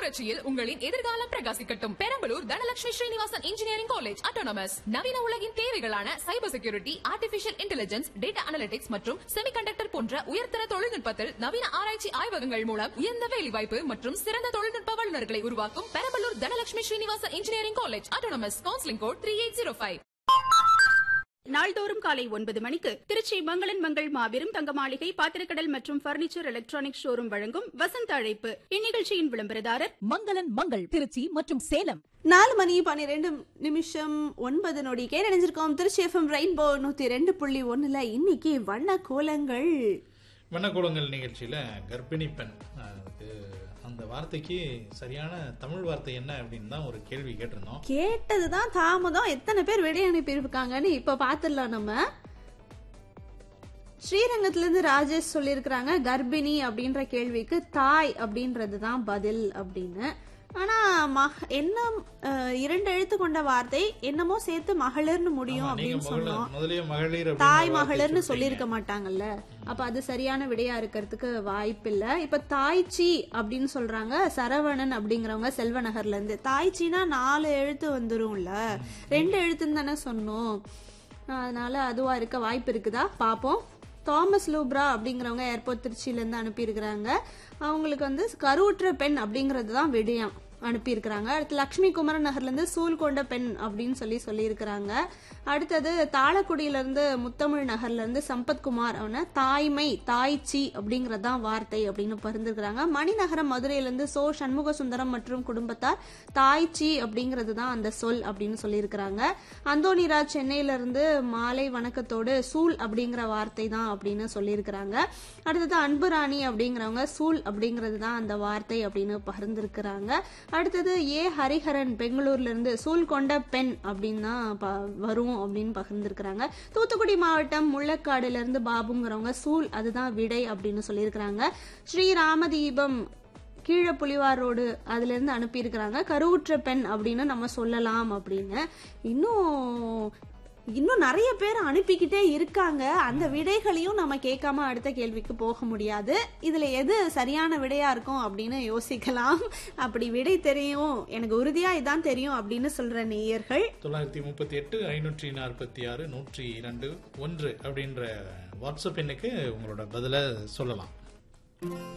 புரட்சியில் உங்களின் எதிர்காலம் பிரகாசிக்கட்டும் Perambalur Dhanalakshmi Srinivasan engineering college autonomous நவீன உலகின் தேவைகளான cyber security artificial intelligence data analytics மற்றும் செமிகண்டக்டர் போன்ற உயர்தர தொழில்நுட்பத்தில் நவீன ஆராய்ச்சி ஆய்வகங்கள் மூலம் உயர்ந்த வேலைவாய்ப்பு மற்றும் சிறந்த தொழில்நுட்ப வல்லுநர்களை உருவாக்கும் Perambalur Dhanalakshmi Srinivasan engineering college autonomous counselling code three eight zero five நாள்தோறும் காலை ஒன்பது மணிக்கு திருச்சி மங்களன் மங்கள் மாபெரும் தங்க மாளிகை பாத்திரக்கடல் மற்றும் பர்னிச்சர் எலக்ட்ரானிக் ஷோரூம் வழங்கும் வசந்த அழைப்பு இந்நிகழ்ச்சியின் விளம்பரதாரர் மங்களன் மங்கள் திருச்சி மற்றும் சேலம் நாலு மணி பன்னிரெண்டு நிமிஷம் ஒன்பது நொடி கேட்டணிஞ்சிருக்கோம் திருச்சி எஃப்எம் ரெயின்போ நூத்தி ரெண்டு புள்ளி ஒண்ணுல இன்னைக்கு வண்ண கோலங்கள் வண்ணக்கோலங்கள் நிகழ்ச்சியில் கர்ப்பிணி பெண் அதுக்கு அந்த வார்த்தைக்கு சரியான தமிழ் வார்த்தை என்ன அப்படின்னு தான் ஒரு கேள்வி கேட்டிருந்தோம் கேட்டதுதான் தாமதம் எத்தனை பேர் விடை அனுப்பியிருக்காங்கன்னு இப்ப பாத்துடலாம் நம்ம ஸ்ரீரங்கத்துல இருந்து ராஜேஷ் சொல்லியிருக்கிறாங்க கர்ப்பிணி அப்படின்ற கேள்விக்கு தாய் அப்படின்றது தான் பதில் அப்படின்னு ஆனா மக என்ன அஹ், இரண்டு எழுத்து கொண்ட வார்த்தை என்னமோ சேர்த்து மகளிர்னு முடியும் ஆமா, நீங்க அப்படின்னு மகளிர் சொன்னோம் முதலிய மகளிர் அப்படின்னு தாய் ஒரு வார்த்தை மகளிர்னு சொல்லிட்டீங்க. சொல்லியிருக்க மாட்டாங்கல்ல அப்ப அது சரியான விடையா இருக்கிறதுக்கு வாய்ப்பில்லை இப்ப தாய்ச்சி அப்படின்னு சொல்றாங்க சரவணன் அப்படிங்கிறவங்க செல்வநகர்ல இருந்து தாய்ச்சினா நாலு எழுத்து வந்துரும்ல ரெண்டு எழுத்துன்னு தானே சொன்னோம் அதனால அதுவா இருக்க வாய்ப்பு இருக்குதா பாப்போம் தாமஸ் லூப்ரா அப்படிங்கிறவங்க ஏர்போர்ட் திருச்சியில இருந்து அனுப்பியிருக்கிறாங்க அவங்களுக்கு வந்து கருவுற்ற பெண் அப்படிங்கிறது தான் விடயம் அனுப்பியிருக்கிறாங்க அடுத்து லக்ஷ்மி குமரன் நகர்ல இருந்து சூல் கொண்ட பெண் அப்படின்னு சொல்லி சொல்லியிருக்கிறாங்க அடுத்தது தாளக்குடியில இருந்து முத்தமிழ் நகர்ல இருந்து சம்பத்குமார் அவன தாய்மை தாய்ச்சி அப்படிங்கறது தான் வார்த்தை அப்படின்னு பகிர்ந்துருக்கிறாங்க மணிநகரம் மதுரையில இருந்து சோ சண்முக சுந்தரம் மற்றும் குடும்பத்தார் தாய்ச்சி அப்படிங்கிறது தான் அந்த சொல் அப்படின்னு சொல்லியிருக்கிறாங்க அந்தோனிராஜ் சென்னையில இருந்து மாலை வணக்கத்தோடு சூல் அப்படிங்கிற வார்த்தை தான் அப்படின்னு சொல்லியிருக்கிறாங்க அடுத்தது அன்புராணி அப்படிங்கிறவங்க சூல் அப்படிங்கிறது தான் அந்த வார்த்தை அப்படின்னு பகிர்ந்திருக்கிறாங்க அடுத்தது ஏ ஹரிஹரன் பெங்களூர்ல இருந்து சூல் கொண்ட பெண் அப்படின்னு தான் ப- வரும் அப்படின்னு பகிர்ந்திருக்கிறாங்க தூத்துக்குடி மாவட்டம் முள்ளக்காடுல இருந்து பாபுங்கிறவங்க சூல் அதுதான் விடை அப்படின்னு சொல்லியிருக்கிறாங்க ஸ்ரீ ராமதீபம் கீழே புலிவார் ரோடு அதுல இருந்து அனுப்பியிருக்கிறாங்க கருவுற்ற பெண் அப்படின்னு நம்ம சொல்லலாம் அப்படின்னு இன்னும் இன்னும் நிறைய பேர் அனுப்பிக்கிட்டே இருக்காங்க அந்த விடைகளையும் நம்ம கேட்காம அடுத்த கேள்விக்கு போக முடியாது இதுல எது சரியான விடையா இருக்கும் அப்படின்னு யோசிக்கலாம் அப்படி விடை தெரியும் எனக்கு உறுதியா இதான் தெரியும் அப்படின்னு சொல்ற நேயர்கள் தொள்ளாயிரத்தி முப்பத்தி எட்டு ஐநூற்றி நாற்பத்தி ஆறு நூற்றி இரண்டு ஒன்று அப்படின்ற வாட்ஸ்அப் எண்ணுக்கு உங்களோட பதிலை சொல்லலாம்